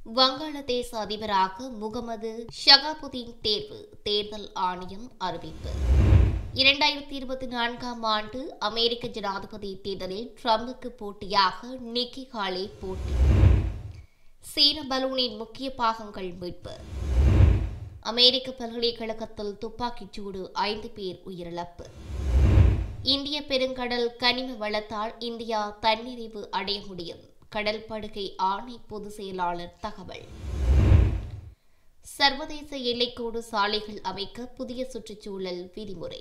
வங்காளதேச அதிபராக முகமது ஷகாபுதீன் தேர்வு தேர்தல் ஆணையம் அறிவிப்பு இரண்டாயிரத்தி இருபத்தி நான்காம் ஆண்டு அமெரிக்க ஜனாதிபதி தேர்தலில் ட்ரம்புக்கு போட்டியாக நிக்கி ஹாலே போட்டி சீன பலூனின் முக்கிய பாகங்கள் மீட்பு அமெரிக்க பல்கலைக்கழகத்தில் துப்பாக்கிச் சூடு ஐந்து பேர் உயிரிழப்பு இந்திய பெருங்கடல் கனிம வளத்தால் இந்தியா தன்னிறைவு அடைய முடியும் கடல் படுகை ஆணை பொதுச் செயலாளர் தகவல் சர்வதேச எல்லைக்கோடு சாலைகள் அமைக்க புதிய சுற்றுச்சூழல் விதிமுறை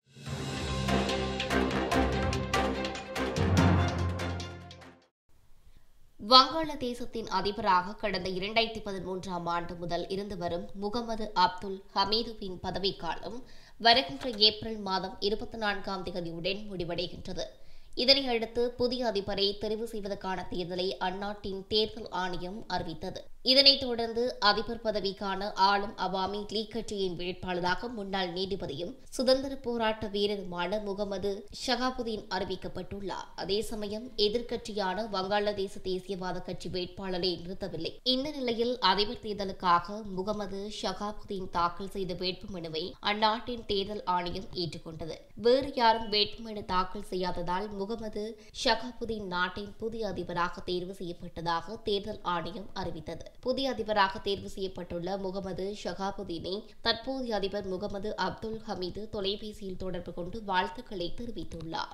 வங்காளதேசத்தின் அதிபராக கடந்த இரண்டாயிரத்தி பதிமூன்றாம் ஆண்டு முதல் இருந்து வரும் முகமது அப்துல் ஹமீதுவின் பதவிக்காலம் வருகின்ற ஏப்ரல் மாதம் இருபத்தி நான்காம் தேதியுடன் முடிவடைகின்றது இதனையடுத்து புதிய அதிபரை தெரிவு செய்வதற்கான தேர்தலை அந்நாட்டின் தேர்தல் ஆணையம் அறிவித்தது இதனைத் தொடர்ந்து அதிபர் பதவிக்கான ஆளும் அவாமி லீக் கட்சியின் வேட்பாளராக முன்னாள் நீதிபதியும் சுதந்திர போராட்ட வீரருமான முகமது ஷகாபுதீன் அறிவிக்கப்பட்டுள்ளார் அதே சமயம் எதிர்க்கட்சியான வங்காளதேச தேசியவாத கட்சி வேட்பாளரை நிறுத்தவில்லை இந்த நிலையில் அதிபர் தேர்தலுக்காக முகமது ஷகாபுதீன் தாக்கல் செய்த வேட்புமனுவை அந்நாட்டின் தேர்தல் ஆணையம் ஏற்றுக்கொண்டது வேறு யாரும் வேட்புமனு தாக்கல் செய்யாததால் முகமது ஷகாபுதீன் நாட்டின் புதிய அதிபராக தேர்வு செய்யப்பட்டதாக தேர்தல் ஆணையம் அறிவித்தது புதிய அதிபராக தேர்வு செய்யப்பட்டுள்ள முகமது ஷகாபுதீனை தற்போதைய அதிபர் முகமது அப்துல் ஹமீது தொலைபேசியில் தொடர்பு கொண்டு வாழ்த்துக்களை தெரிவித்துள்ளார்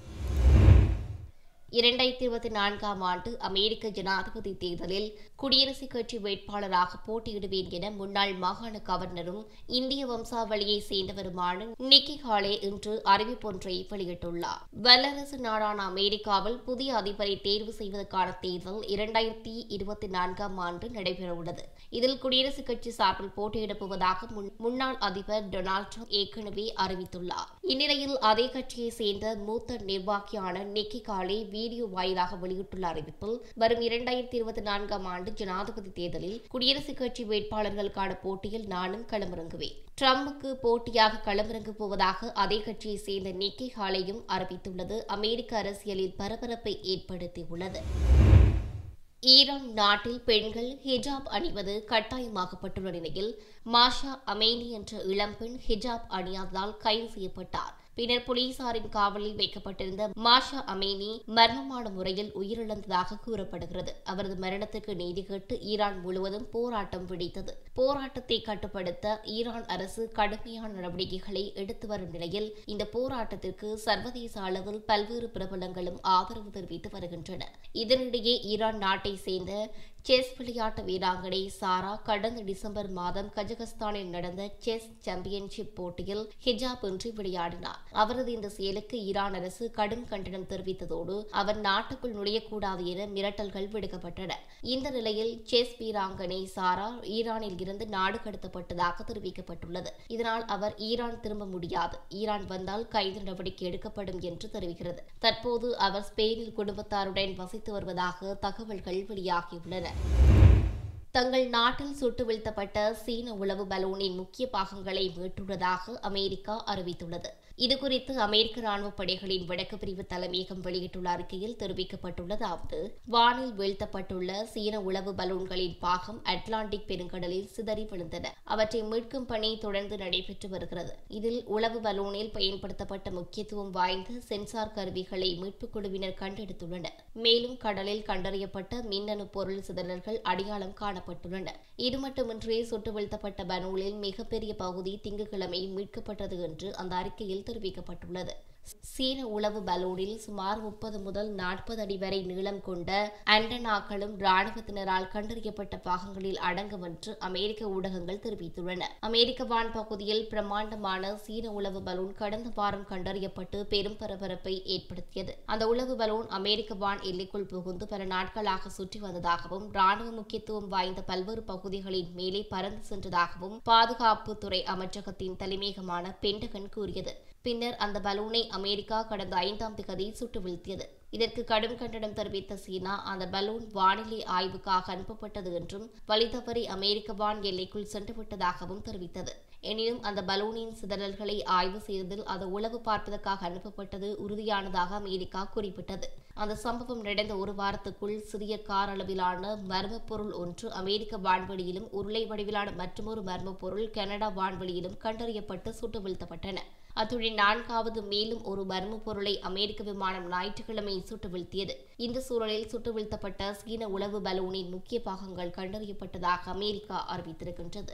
இரண்டாயிரத்தி இருபத்தி நான்காம் ஆண்டு அமெரிக்க ஜனாதிபதி தேர்தலில் குடியரசுக் கட்சி வேட்பாளராக போட்டியிடுவேன் என முன்னாள் மாகாண கவர்னரும் இந்திய வம்சாவளியை சேர்ந்தவருமான நிக்கி ஹாலே இன்று அறிவிப்பொன்றை வெளியிட்டுள்ளார் வல்லரசு நாடான அமெரிக்காவில் புதிய அதிபரை தேர்வு செய்வதற்கான தேர்தல் இரண்டாயிரத்தி இருபத்தி நான்காம் ஆண்டு நடைபெறவுள்ளது இதில் குடியரசுக் கட்சி சார்பில் போட்டியிடப் போவதாக முன்னாள் அதிபர் டொனால்டு ட்ரம்ப் ஏற்கனவே அறிவித்துள்ளார் இந்நிலையில் அதே கட்சியை சேர்ந்த மூத்த நிர்வாகியான நிக்கி காலே வீடியோ வாயிலாக வெளியிட்டுள்ள அறிவிப்பில் வரும் இரண்டாயிரத்தி இருபத்தி நான்காம் ஆண்டு ஜனாதிபதி தேர்தலில் குடியரசுக் கட்சி வேட்பாளர்களுக்கான போட்டியில் நானும் களமிறங்குவேன் ட்ரம்புக்கு போட்டியாக களமிறங்கப் போவதாக அதே கட்சியை சேர்ந்த நிக்கி ஹாலையும் அறிவித்துள்ளது அமெரிக்க அரசியலில் பரபரப்பை ஏற்படுத்தியுள்ளது ஈரான் நாட்டில் பெண்கள் ஹிஜாப் அணிவது கட்டாயமாக்கப்பட்டுள்ள நிலையில் மாஷா அமேனி என்ற இளம்பெண் ஹிஜாப் அணியாததால் கைது செய்யப்பட்டார் பின்னர் போலீசாரின் காவலில் வைக்கப்பட்டிருந்த மாஷா அமேனி மர்மமான முறையில் உயிரிழந்ததாக கூறப்படுகிறது அவரது மரணத்துக்கு நீதி கேட்டு ஈரான் முழுவதும் போராட்டம் வெடித்தது போராட்டத்தை கட்டுப்படுத்த ஈரான் அரசு கடுமையான நடவடிக்கைகளை எடுத்து வரும் நிலையில் இந்த போராட்டத்திற்கு சர்வதேச அளவில் பல்வேறு பிரபலங்களும் ஆதரவு தெரிவித்து வருகின்றனர் இதனிடையே ஈரான் நாட்டை சேர்ந்த செஸ் விளையாட்டு வீராங்கனை சாரா கடந்த டிசம்பர் மாதம் கஜகஸ்தானில் நடந்த செஸ் சாம்பியன்ஷிப் போட்டியில் ஹிஜாப் இன்றி விளையாடினார் அவரது இந்த செயலுக்கு ஈரான் அரசு கடும் கண்டனம் தெரிவித்ததோடு அவர் நாட்டுக்குள் நுழையக்கூடாது என மிரட்டல்கள் விடுக்கப்பட்டன இந்த நிலையில் செஸ் வீராங்கனை சாரா ஈரானில் இருந்து நாடு கடத்தப்பட்டதாக தெரிவிக்கப்பட்டுள்ளது இதனால் அவர் ஈரான் திரும்ப முடியாது ஈரான் வந்தால் கைது நடவடிக்கை எடுக்கப்படும் என்று தெரிவிக்கிறது தற்போது அவர் ஸ்பெயினில் குடும்பத்தாருடன் வசித்து வருவதாக தகவல்கள் வெளியாகியுள்ளன தங்கள் நாட்டில் சுட்டு வீழ்த்தப்பட்ட சீன உளவு பலூனின் முக்கிய பாகங்களை மீட்டுள்ளதாக அமெரிக்கா அறிவித்துள்ளது இதுகுறித்து அமெரிக்க ராணுவ படைகளின் வடக்கு பிரிவு தலைமையகம் வெளியிட்டுள்ள அறிக்கையில் தெரிவிக்கப்பட்டுள்ளதாவது வானில் வீழ்த்தப்பட்டுள்ள சீன உளவு பலூன்களின் பாகம் அட்லாண்டிக் பெருங்கடலில் சிதறி விழுந்தன அவற்றை மீட்கும் பணி தொடர்ந்து நடைபெற்று வருகிறது இதில் உளவு பலூனில் பயன்படுத்தப்பட்ட முக்கியத்துவம் வாய்ந்த சென்சார் கருவிகளை மீட்புக் குழுவினர் கண்டெடுத்துள்ளனர் மேலும் கடலில் கண்டறியப்பட்ட மின்னணு பொருள் சிதறல்கள் அடையாளம் காணப்பட்டுள்ளன இது மட்டுமின்றி சுட்டு வீழ்த்தப்பட்ட பலூனில் மிகப்பெரிய பகுதி திங்கட்கிழமை மீட்கப்பட்டது என்று அந்த அறிக்கையில் தெரிவிக்கப்பட்டுள்ளது சீன உளவு பலூனில் சுமார் முப்பது முதல் நாற்பது அடி வரை நீளம் கொண்ட ஆண்டனாக்களும் ராணுவத்தினரால் கண்டறியப்பட்ட பாகங்களில் அடங்கும் என்று அமெரிக்க ஊடகங்கள் தெரிவித்துள்ளன அமெரிக்க வான் பகுதியில் பிரம்மாண்டமான சீன உளவு பலூன் கடந்த வாரம் கண்டறியப்பட்டு பெரும் பரபரப்பை ஏற்படுத்தியது அந்த உளவு பலூன் அமெரிக்க வான் எல்லைக்குள் புகுந்து பல நாட்களாக சுற்றி வந்ததாகவும் ராணுவ முக்கியத்துவம் வாய்ந்த பல்வேறு பகுதிகளின் மேலே பறந்து சென்றதாகவும் பாதுகாப்புத்துறை அமைச்சகத்தின் தலைமையகமான பென்டகன் கூறியது பின்னர் அந்த பலூனை அமெரிக்கா கடந்த ஐந்தாம் திகதி சுட்டு வீழ்த்தியது இதற்கு கடும் கண்டனம் தெரிவித்த சீனா அந்த பலூன் வானிலை ஆய்வுக்காக அனுப்பப்பட்டது என்றும் வழி தவறி அமெரிக்க வான் எல்லைக்குள் சென்றுவிட்டதாகவும் தெரிவித்தது எனினும் அந்த பலூனின் சிதறல்களை ஆய்வு செய்ததில் அது உளவு பார்ப்பதற்காக அனுப்பப்பட்டது உறுதியானதாக அமெரிக்கா குறிப்பிட்டது அந்த சம்பவம் நடந்த ஒரு வாரத்துக்குள் சிறிய கார் அளவிலான மர்மப் பொருள் ஒன்று அமெரிக்க வான்வெளியிலும் உருளை வடிவிலான மற்றொரு மர்மப் பொருள் கனடா வான்வெளியிலும் கண்டறியப்பட்டு சுட்டு வீழ்த்தப்பட்டன அத்துடன் நான்காவது மேலும் ஒரு மர்ம பொருளை அமெரிக்க விமானம் ஞாயிற்றுக்கிழமை சுட்டு வீழ்த்தியது இந்த சூழலில் சுட்டு வீழ்த்தப்பட்ட சீன உளவு பலூனின் முக்கிய பாகங்கள் கண்டறியப்பட்டதாக அமெரிக்கா அறிவித்திருக்கின்றது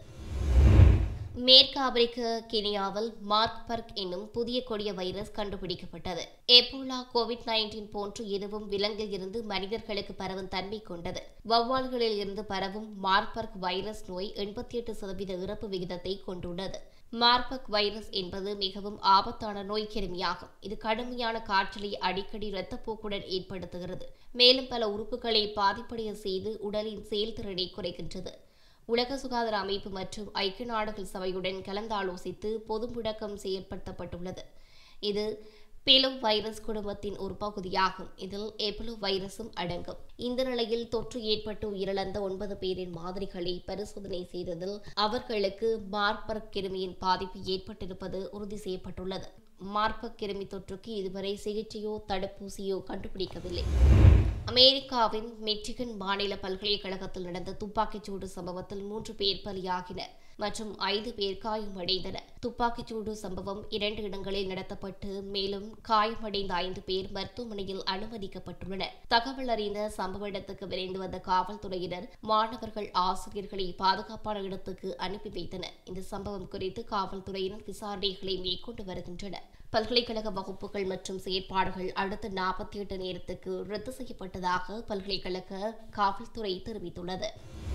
மேற்கு ஆப்பிரிக்க கெனியாவில் மார்க்பர்க் என்னும் புதிய கொடிய வைரஸ் கண்டுபிடிக்கப்பட்டது எபோலா கோவிட் நைன்டீன் போன்று எதுவும் விலங்கில் இருந்து மனிதர்களுக்கு பரவும் தன்மை கொண்டது வௌவால்களில் இருந்து பரவும் மார்பர்க் வைரஸ் நோய் எண்பத்தி எட்டு சதவீத இறப்பு விகிதத்தை கொண்டுள்ளது மார்பக் வைரஸ் என்பது மிகவும் ஆபத்தான நோய் கிருமியாகும் இது கடுமையான காய்ச்சலை அடிக்கடி இரத்தப்போக்குடன் ஏற்படுத்துகிறது மேலும் பல உறுப்புகளை பாதிப்படைய செய்து உடலின் செயல்திறனை குறைக்கின்றது உலக சுகாதார அமைப்பு மற்றும் ஐக்கிய நாடுகள் சபையுடன் கலந்தாலோசித்து பொது முடக்கம் செயற்படுத்தப்பட்டுள்ளது இது பெலோ வைரஸ் குடும்பத்தின் ஒரு பகுதியாகும் இதில் எபலோ வைரஸும் அடங்கும் இந்த நிலையில் தொற்று ஏற்பட்டு உயிரிழந்த ஒன்பது பேரின் மாதிரிகளை பரிசோதனை செய்ததில் அவர்களுக்கு மார்பர்க் கிருமியின் பாதிப்பு ஏற்பட்டிருப்பது உறுதி செய்யப்பட்டுள்ளது மார்பர்க் கிருமி தொற்றுக்கு இதுவரை சிகிச்சையோ தடுப்பூசியோ கண்டுபிடிக்கவில்லை அமெரிக்காவின் மெச்சிகன் மாநில பல்கலைக்கழகத்தில் நடந்த துப்பாக்கிச்சூடு சம்பவத்தில் மூன்று பேர் பலியாகினர் மற்றும் ஐந்து பேர் காயமடைந்தனர் துப்பாக்கிச்சூடு சம்பவம் இரண்டு இடங்களில் நடத்தப்பட்டு மேலும் காயமடைந்த ஐந்து பேர் மருத்துவமனையில் அனுமதிக்கப்பட்டுள்ளனர் தகவல் அறிந்த சம்பவ இடத்துக்கு விரைந்து வந்த காவல்துறையினர் மாணவர்கள் ஆசிரியர்களை பாதுகாப்பான இடத்துக்கு அனுப்பி வைத்தனர் இந்த சம்பவம் குறித்து காவல்துறையினர் விசாரணைகளை மேற்கொண்டு வருகின்றனர் பல்கலைக்கழக வகுப்புகள் மற்றும் செயற்பாடுகள் அடுத்த நாற்பத்தி எட்டு நேரத்துக்கு ரத்து செய்யப்பட்டதாக பல்கலைக்கழக காவல்துறை தெரிவித்துள்ளது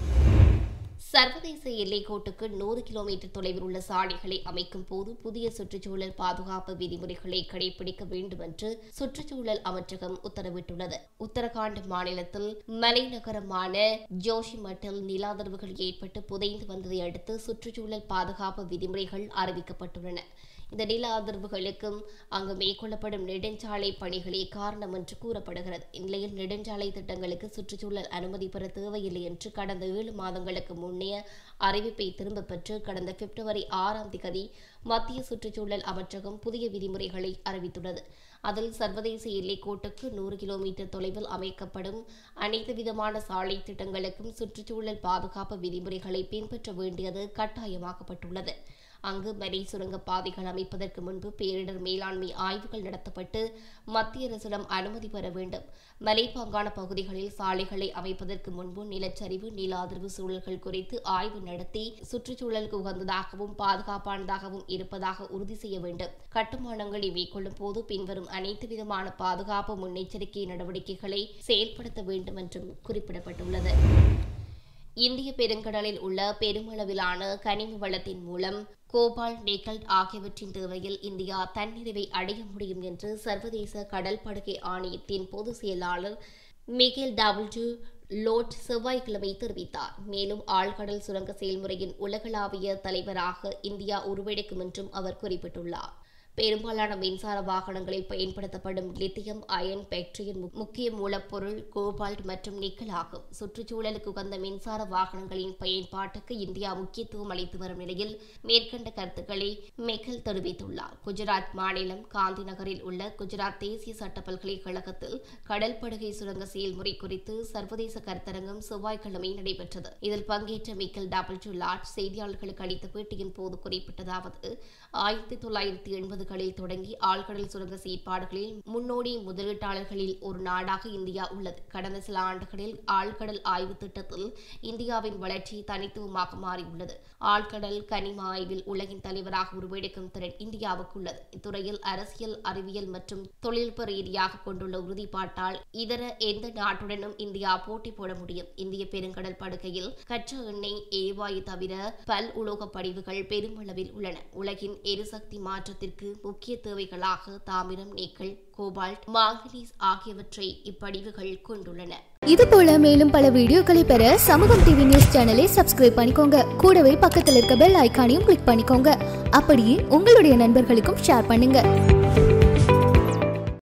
சர்வதேச எல்லைக்கோட்டுக்கு நூறு கிலோமீட்டர் தொலைவில் உள்ள சாலைகளை அமைக்கும் போது புதிய சுற்றுச்சூழல் பாதுகாப்பு விதிமுறைகளை கடைபிடிக்க வேண்டும் என்று சுற்றுச்சூழல் அமைச்சகம் உத்தரவிட்டுள்ளது உத்தரகாண்ட் மாநிலத்தில் மலைநகரமான ஜோஷிமட்டில் நிலாதரவுகள் ஏற்பட்டு புதைந்து வந்ததை அடுத்து சுற்றுச்சூழல் பாதுகாப்பு விதிமுறைகள் அறிவிக்கப்பட்டுள்ளன இந்த நில அதிர்வுகளுக்கும் அங்கு மேற்கொள்ளப்படும் நெடுஞ்சாலை பணிகளே காரணம் என்று கூறப்படுகிறது இந்நிலையில் நெடுஞ்சாலை திட்டங்களுக்கு சுற்றுச்சூழல் அனுமதி பெற தேவையில்லை என்று கடந்த ஏழு மாதங்களுக்கு முன்னைய அறிவிப்பை திரும்பப் பெற்று கடந்த பிப்ரவரி ஆறாம் திகதி மத்திய சுற்றுச்சூழல் அமைச்சகம் புதிய விதிமுறைகளை அறிவித்துள்ளது அதில் சர்வதேச எல்லைக்கோட்டுக்கு நூறு கிலோமீட்டர் தொலைவில் அமைக்கப்படும் அனைத்து விதமான சாலை திட்டங்களுக்கும் சுற்றுச்சூழல் பாதுகாப்பு விதிமுறைகளை பின்பற்ற வேண்டியது கட்டாயமாக்கப்பட்டுள்ளது அங்கு மலை சுரங்க பாதைகள் அமைப்பதற்கு முன்பு பேரிடர் மேலாண்மை ஆய்வுகள் நடத்தப்பட்டு மத்திய அரசிடம் அனுமதி பெற வேண்டும் மலைப்பாங்கான பகுதிகளில் சாலைகளை அமைப்பதற்கு முன்பு நிலச்சரிவு நில அதிர்வு சூழல்கள் குறித்து ஆய்வு நடத்தி சுற்றுச்சூழலுக்கு உகந்ததாகவும் பாதுகாப்பானதாகவும் இருப்பதாக உறுதி செய்ய வேண்டும் கட்டுமானங்களை மேற்கொள்ளும் போது பின்வரும் அனைத்து விதமான பாதுகாப்பு முன்னெச்சரிக்கை நடவடிக்கைகளை செயல்படுத்த வேண்டும் என்றும் குறிப்பிடப்பட்டுள்ளது இந்திய பெருங்கடலில் உள்ள பெருமளவிலான கனிம வளத்தின் மூலம் கோபால் நிக்கல் ஆகியவற்றின் தேவையில் இந்தியா தன்னிறைவை அடைய முடியும் என்று சர்வதேச கடல் படுகை ஆணையத்தின் பொதுச் செயலாளர் மிகேல் டபிள்யூ லோட் செவ்வாய்க்கிழமை தெரிவித்தார் மேலும் ஆழ்கடல் சுரங்க செயல்முறையின் உலகளாவிய தலைவராக இந்தியா உருவெடுக்கும் என்றும் அவர் குறிப்பிட்டுள்ளார் பெரும்பாலான மின்சார வாகனங்களில் பயன்படுத்தப்படும் லித்தியம் அயன் பேட்டரியின் மு- முக்கிய மூலப்பொருள் கோபால்ட் மற்றும் நிக்கல் ஆகும் சுற்றுச்சூழலுக்கு உகந்த மின்சார வாகனங்களின் பயன்பாட்டுக்கு இந்தியா முக்கியத்துவம் அளித்து வரும் நிலையில் மேற்கண்ட கருத்துக்களை மெக்கல் தெரிவித்துள்ளார் குஜராத் மாநிலம் காந்தி நகரில் உள்ள குஜராத் தேசிய சட்ட பல்கலைக்கழகத்தில் கடல் படுகை சுரங்க செயல்முறை குறித்து சர்வதேச கருத்தரங்கம் செவ்வாய்க்கிழமை நடைபெற்றது இதில் பங்கேற்ற மிக்கல் டபிள்யூ லாட் செய்தியாளர்களுக்கு அளித்த பேட்டியின் போது குறிப்பிட்டதாவது ஆயிரத்தி தொள்ளாயிரத்தி எண்பதுகளில் தொடங்கி ஆழ்கடல் சுரங்க செயற்பாடுகளில் முன்னோடி முதலீட்டாளர்களில் ஒரு நாடாக இந்தியா உள்ளது கடந்த சில ஆண்டுகளில் ஆழ்கடல் ஆய்வு திட்டத்தில் இந்தியாவின் வளர்ச்சி தனித்துவமாக மாறியுள்ளது ஆழ்கடல் கனிம ஆய்வில் உலகின் தலைவராக உருவெடுக்கும் திறன் இந்தியாவுக்கு உள்ளது இத்துறையில் அரசியல் அறிவியல் மற்றும் தொழில்நுட்ப ரீதியாக கொண்டுள்ள உறுதிப்பாட்டால் இதர எந்த நாட்டுடனும் இந்தியா போட்டி போட முடியும் இந்திய பெருங்கடல் படுகையில் கச்சா எண்ணெய் எரிவாயு தவிர பல் உலோக படிவுகள் பெருமளவில் உள்ளன உலகின் எரிசக்தி மாற்றத்திற்கு முக்கிய தேவைகளாக தாமிரம் நிக்கல் கோபால்ட் மாங்கனீஸ் ஆகியவற்றை இப்படிவுகள் கொண்டுள்ளன இது போல மேலும் பல வீடியோக்களை பெற சமூகம் டிவி நியூஸ் சேனலை சப்ஸ்கிரைப் பண்ணிக்கோங்க கூடவே பக்கத்தில் இருக்க பெல் ஐகானையும் கிளிக் பண்ணிக்கோங்க அப்படியே உங்களுடைய நண்பர்களுக்கும் ஷேர் பண்ணுங்க